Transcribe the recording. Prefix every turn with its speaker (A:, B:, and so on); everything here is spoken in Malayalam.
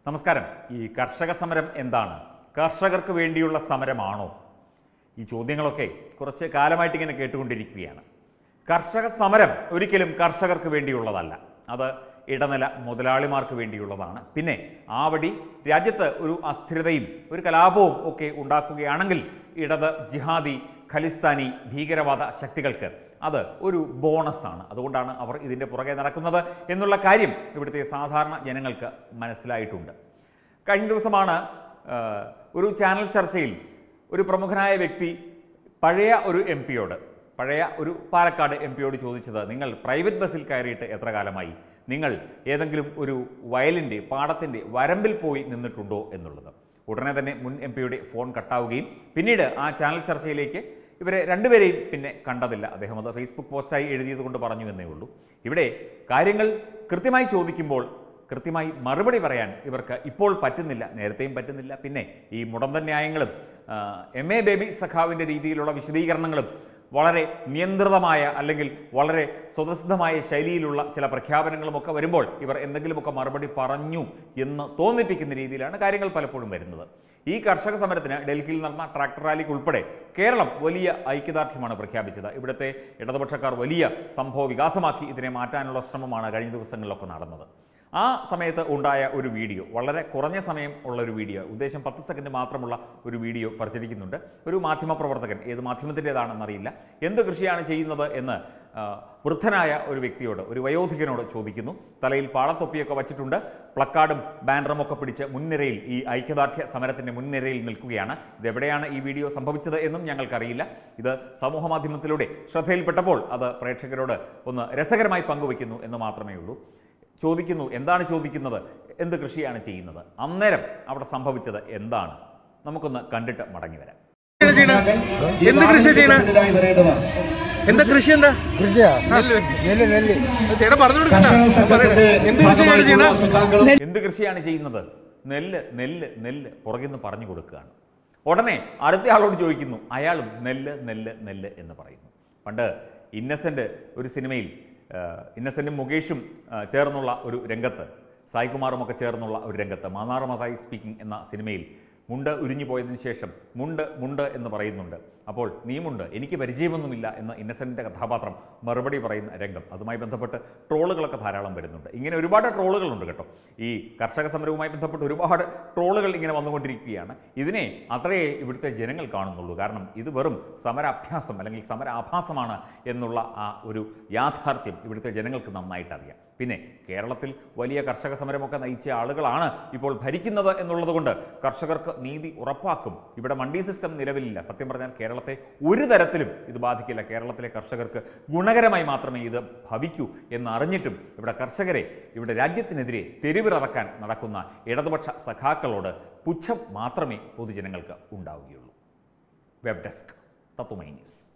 A: നമസ്കാരം ഈ കർഷക സമരം എന്താണ് കർഷകർക്ക് വേണ്ടിയുള്ള സമരമാണോ ഈ ചോദ്യങ്ങളൊക്കെ കുറച്ച് കാലമായിട്ട് ഇങ്ങനെ കേട്ടുകൊണ്ടിരിക്കുകയാണ് കർഷക സമരം ഒരിക്കലും കർഷകർക്ക് വേണ്ടിയുള്ളതല്ല അത് ഇടനില മുതലാളിമാർക്ക് വേണ്ടിയുള്ളതാണ് പിന്നെ ആ വഴി രാജ്യത്ത് ഒരു അസ്ഥിരതയും ഒരു കലാപവും ഒക്കെ ഉണ്ടാക്കുകയാണെങ്കിൽ ഇടത് ജിഹാദി ഖലിസ്ഥാനി ഭീകരവാദ ശക്തികൾക്ക് അത് ഒരു ബോണസാണ് അതുകൊണ്ടാണ് അവർ ഇതിൻ്റെ പുറകെ നടക്കുന്നത് എന്നുള്ള കാര്യം ഇവിടുത്തെ സാധാരണ ജനങ്ങൾക്ക് മനസ്സിലായിട്ടുണ്ട് കഴിഞ്ഞ ദിവസമാണ് ആ, ഒരു ചാനൽ ചർച്ചയിൽ ഒരു പ്രമുഖനായ വ്യക്തി പഴയ ഒരു എം പിയോട് പഴയ ഒരു പാലക്കാട് എം പിയോട് ചോദിച്ചത് നിങ്ങൾ പ്രൈവറ്റ് ബസ്സിൽ കയറിയിട്ട് എത്ര കാലമായി നിങ്ങൾ ഏതെങ്കിലും ഒരു വയലിൻ്റെ പാടത്തിൻ്റെ വരമ്പിൽ പോയി നിന്നിട്ടുണ്ടോ എന്നുള്ളത് ഉടനെ തന്നെ മുൻ എം പിയുടെ ഫോൺ കട്ടാവുകയും പിന്നീട് ആ ചാനൽ ചർച്ചയിലേക്ക് ഇവരെ രണ്ടുപേരെയും പിന്നെ കണ്ടതില്ല അദ്ദേഹം അത് ഫേസ്ബുക്ക് പോസ്റ്റായി എഴുതിയത് കൊണ്ട് പറഞ്ഞു എന്നേ ഉള്ളൂ ഇവിടെ കാര്യങ്ങൾ കൃത്യമായി ചോദിക്കുമ്പോൾ കൃത്യമായി മറുപടി പറയാൻ ഇവർക്ക് ഇപ്പോൾ പറ്റുന്നില്ല നേരത്തെയും പറ്റുന്നില്ല പിന്നെ ഈ മുടന്തൻ ന്യായങ്ങളും ആ, എം എ ബേബി സഖാവിൻ്റെ രീതിയിലുള്ള വിശദീകരണങ്ങളും വളരെ നിയന്ത്രിതമായ അല്ലെങ്കിൽ വളരെ സ്വതസിദ്ധമായ ശൈലിയിലുള്ള ചില പ്രഖ്യാപനങ്ങളും ഒക്കെ വരുമ്പോൾ ഇവർ എന്തെങ്കിലുമൊക്കെ മറുപടി പറഞ്ഞു എന്ന് തോന്നിപ്പിക്കുന്ന രീതിയിലാണ് കാര്യങ്ങൾ പലപ്പോഴും വരുന്നത് ഈ കർഷക സമരത്തിന് ഡൽഹിയിൽ നടന്ന ട്രാക്ടർ റാലിക്ക് ഉൾപ്പെടെ കേരളം വലിയ ഐക്യദാർഢ്യമാണ് പ്രഖ്യാപിച്ചത് ഇവിടുത്തെ ഇടതുപക്ഷക്കാർ വലിയ സംഭവ വികാസമാക്കി ഇതിനെ മാറ്റാനുള്ള ശ്രമമാണ് കഴിഞ്ഞ ദിവസങ്ങളിലൊക്കെ നടന്നത് ആ സമയത്ത് ഉണ്ടായ ഒരു വീഡിയോ വളരെ കുറഞ്ഞ സമയം ഉള്ള ഒരു വീഡിയോ ഉദ്ദേശം പത്ത് സെക്കൻഡ് മാത്രമുള്ള ഒരു വീഡിയോ പ്രചരിക്കുന്നുണ്ട് ഒരു മാധ്യമപ്രവർത്തകൻ ഏത് മാധ്യമത്തിൻ്റെതാണെന്നറിയില്ല എന്ത് കൃഷിയാണ് ചെയ്യുന്നത് എന്ന് ആ, വൃദ്ധനായ ഒരു വ്യക്തിയോട് ഒരു വയോധികനോട് ചോദിക്കുന്നു തലയിൽ പാളത്തൊപ്പിയൊക്കെ വച്ചിട്ടുണ്ട് പ്ലക്കാർഡും ബാനറും ഒക്കെ പിടിച്ച് മുൻനിരയിൽ ഈ ഐക്യദാർഢ്യ സമരത്തിൻ്റെ മുൻനിരയിൽ നിൽക്കുകയാണ് ഇതെവിടെയാണ് ഈ വീഡിയോ സംഭവിച്ചത് എന്നും ഞങ്ങൾക്കറിയില്ല ഇത് സമൂഹ മാധ്യമത്തിലൂടെ ശ്രദ്ധയിൽപ്പെട്ടപ്പോൾ അത് പ്രേക്ഷകരോട് ഒന്ന് രസകരമായി പങ്കുവയ്ക്കുന്നു എന്ന് മാത്രമേ ഉള്ളൂ ചോദിക്കുന്നു എന്താണ് ചോദിക്കുന്നത് എന്ത് കൃഷിയാണ് ചെയ്യുന്നത് അന്നേരം അവിടെ സംഭവിച്ചത് എന്താണ് നമുക്കൊന്ന് കണ്ടിട്ട് മടങ്ങി വരാം
B: ചെയ്യണ? എന്ത് കൃഷി ചെയ്യണ എന്താ കൃഷി എന്താ
C: കൃഷിയാ നെല്ല് നെല്ല്
B: ചേട്ടാ പറഞ്ഞു കൊടുക്കണ്ട ഞാൻ പറയട്ടെ. എന്ത് കൃഷിയാണ് ചെയ്യണ
A: എന്ത് കൃഷിയാണ് ചെയ്യുന്നത് നെല്ല് നെല്ല് നെല്ല് പുറകിൽ നിന്ന് പറഞ്ഞു കൊടുക്കുകയാണ് ഉടനെ അടുത്ത ആളോട് ചോദിക്കുന്നു അയാളും നെല്ല് നെല്ല് നെല്ല് എന്ന് പറയുന്നു പണ്ട് ഇന്നസെൻ്റ് ഒരു സിനിമയിൽ ആ, ഇന്നസെൻറ്റും മുകേഷും ആ, ചേർന്നുള്ള ഒരു രംഗത്ത് സായികുമാറും ഒക്കെ ചേർന്നുള്ള ഒരു രംഗത്ത് മാന്നാർ മതായി സ്പീക്കിംഗ് എന്ന സിനിമയിൽ മുണ്ട് ഉരിഞ്ഞു പോയതിനു ശേഷം മുണ്ട് മുണ്ട് എന്ന് പറയുന്നുണ്ട് അപ്പോൾ നീമുണ്ട് എനിക്ക് പരിചയമൊന്നുമില്ല എന്ന് ഇന്നസെൻറ്റിൻ്റെ കഥാപാത്രം മറുപടി പറയുന്ന രംഗം അതുമായി ബന്ധപ്പെട്ട് ട്രോളുകളൊക്കെ ധാരാളം വരുന്നുണ്ട് ഇങ്ങനെ ഒരുപാട് ട്രോളുകളുണ്ട് കേട്ടോ ഈ കർഷക സമരവുമായി ബന്ധപ്പെട്ട് ഒരുപാട് ട്രോളുകൾ ഇങ്ങനെ വന്നുകൊണ്ടിരിക്കുകയാണ് ഇതിനെ അത്രയേ ഇവിടുത്തെ ജനങ്ങൾ കാണുന്നുള്ളൂ കാരണം ഇത് വെറും സമരാഭ്യാസം അല്ലെങ്കിൽ സമരാഭാസമാണ് എന്നുള്ള ആ ഒരു യാഥാർത്ഥ്യം ഇവിടുത്തെ ജനങ്ങൾക്ക് നന്നായിട്ട് അറിയാം പിന്നെ കേരളത്തിൽ വലിയ കർഷക സമരമൊക്കെ നയിച്ച ആളുകളാണ് ഇപ്പോൾ ഭരിക്കുന്നത് എന്നുള്ളത് കൊണ്ട് കർഷകർക്ക് നീതി ഉറപ്പാക്കും ഇവിടെ മണ്ഡി സിസ്റ്റം നിലവിലില്ല സത്യം പറഞ്ഞാൽ കേരളത്തെ ഒരു തരത്തിലും ഇത് ബാധിക്കില്ല കേരളത്തിലെ കർഷകർക്ക് ഗുണകരമായി മാത്രമേ ഇത് ഭവിക്കൂ എന്നറിഞ്ഞിട്ടും ഇവിടെ കർഷകരെ ഇവിടെ രാജ്യത്തിനെതിരെ തെരുവിറക്കാൻ നടക്കുന്ന ഇടതുപക്ഷ സഖാക്കളോട് പുച്ഛം മാത്രമേ പൊതുജനങ്ങൾക്ക് ഉണ്ടാവുകയുള്ളൂ വെബ് ഡെസ്ക് തത്തുമൈ ന്യൂസ്